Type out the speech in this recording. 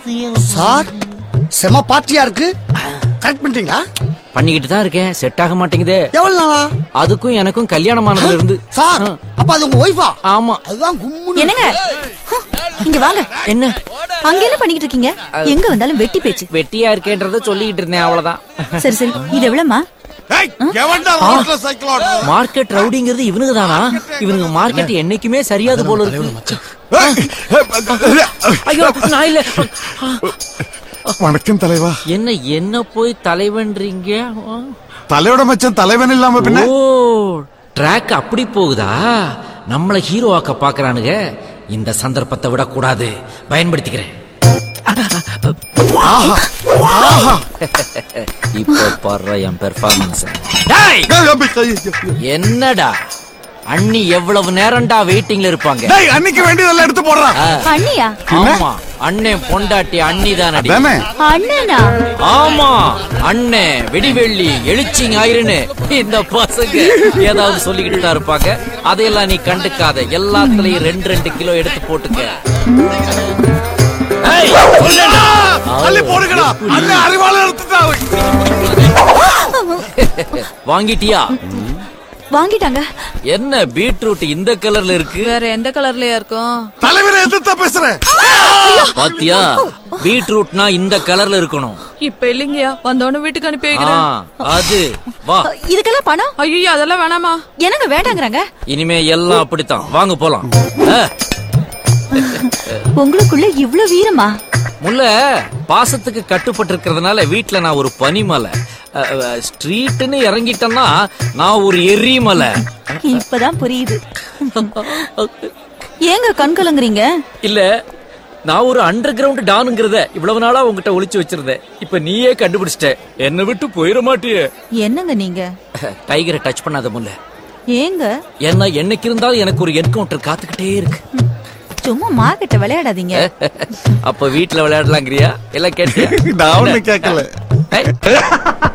Sir செம பார்ட்டியா இருக்கு correct பண்ணிட்டீங்களா பண்ணிக்கிட்டு தான் இருக்கேன் செட் ஆக மாட்டேங்குதே எவ்வளவு நாளா அதுக்கும் எனக்கும் கல்யாணம் ஆனதுல இருந்து சார் அப்ப அது உங்க ஒய்ஃபா ஆமா அதுதான் கும்முன்னு என்னங்க ஹம், இங்க வாங்க என்ன அங்க என்ன பண்ணிக்கிட்டு இருக்கீங்க எங்க வந்தாலும் வெட்டி பேச்சு வெட்டியா இருக்கேன்றத சொல்லிக்கிட்டு இருந்தேன் அவ்வளவுதான் சரி சரி இது எவ்வளவுமா மார்க்கெட் ரவுடிங்கிறது இவனுக்கு தானா இவனுங்க மார்க்கெட் என்னைக்குமே சரியாது போல இருக்கு ஐயோ நான் இல்ல வணக்கம் தலைவா என்ன என்ன போய் தலைவன்றீங்க தலையோட மச்சம் தலைவன் இல்லாம பின்ன ஓ ட்ராக் அப்படி போகுதா நம்மள ஹீரோ ஆக்க பாக்குறானுங்க இந்த சந்தர்ப்பத்தை விடக்கூடாது பயன்படுத்திக்கிறேன் இப்போ பாடுற என் பெர்ஃபார்மன்ஸ் என்னடா அண்ணி எவ்வளவு நேரம்டா வெயிட்டிங்ல இருப்பாங்க டேய் அன்னைக்கு வேண்டியதெல்லாம் எடுத்து போடுறான் அண்ணியா ஆமா அண்ணன் பொண்டாட்டி அண்ணி தானடி தானே அண்ணனா ஆமா அண்ணே வெடிவெள்ளி எழுச்சி ஞாயிறுன்னு இந்த பசங்க ஏதாவது சொல்லிக்கிட்டு தான் இருப்பாங்க அதையெல்லாம் நீ கண்டுக்காத எல்லாத்துலயும் ரெண்டு ரெண்டு கிலோ எடுத்து போட்டுக்க ஏய், சொல்லுடா. அள்ளி போடுங்கடா அண்ணன் அறிவாளர் எடுத்துட்டாரு வாங்கிட்டியா வாங்கிட்டாங்க என்ன பீட்ரூட் இந்த கலர்ல இருக்கு வேற எந்த கலர்லயா இருக்கும் தலைவரை எதிர்த்தா பேசுறேன் பாத்தியா பீட்ரூட்னா இந்த கலர்ல இருக்கணும் இப்ப இல்லைங்கயா வந்தோடனே வீட்டுக்கு அனுப்பி ஆ, வைக்கிறேன் அது வா இதுக்கெல்லாம் பணம் ஐயோ அதெல்லாம் வேணாமா என்னங்க வேண்டாங்கறாங்க இனிமே எல்லாம் அப்படித்தான் வாங்க போலாம் ஆ, உங்களுக்குள்ள இவ்ளோ வீரமா முல்ல பாசத்துக்கு கட்டுப்பட்டு இருக்கிறதுனால வீட்டுல நான் ஒரு பனிமலை அ, அ, ஸ்ட்ரீட்னு இறங்கிட்டேன்னா நான் ஒரு எரிமலை இப்பதான் புரியுது ஏங்க கண் கலங்குறீங்க இல்ல நான் ஒரு அண்டர் கிரவுண்ட் டானுங்கிறத இவ்வளவு நாளா உங்ககிட்ட ஒளிச்சு வச்சிருந்தேன் இப்ப நீயே கண்டுபிடிச்சிட்ட என்னை விட்டு போயிட மாட்டியே என்னங்க நீங்க டைகரை டச் பண்ணாத முல்ல ஏங்க ஏன்னா என்னைக்கு இருந்தாலும் எனக்கு ஒரு என்கவுண்டர் காத்துக்கிட்டே இருக்கு சும்மா மார்க்கெட்ட விளையாடாதீங்க அப்ப வீட்டுல விளையாடலாங்கிறியா எல்லாம் கேட்டியா நான் ஒண்ணு கேட்கல ஏய்.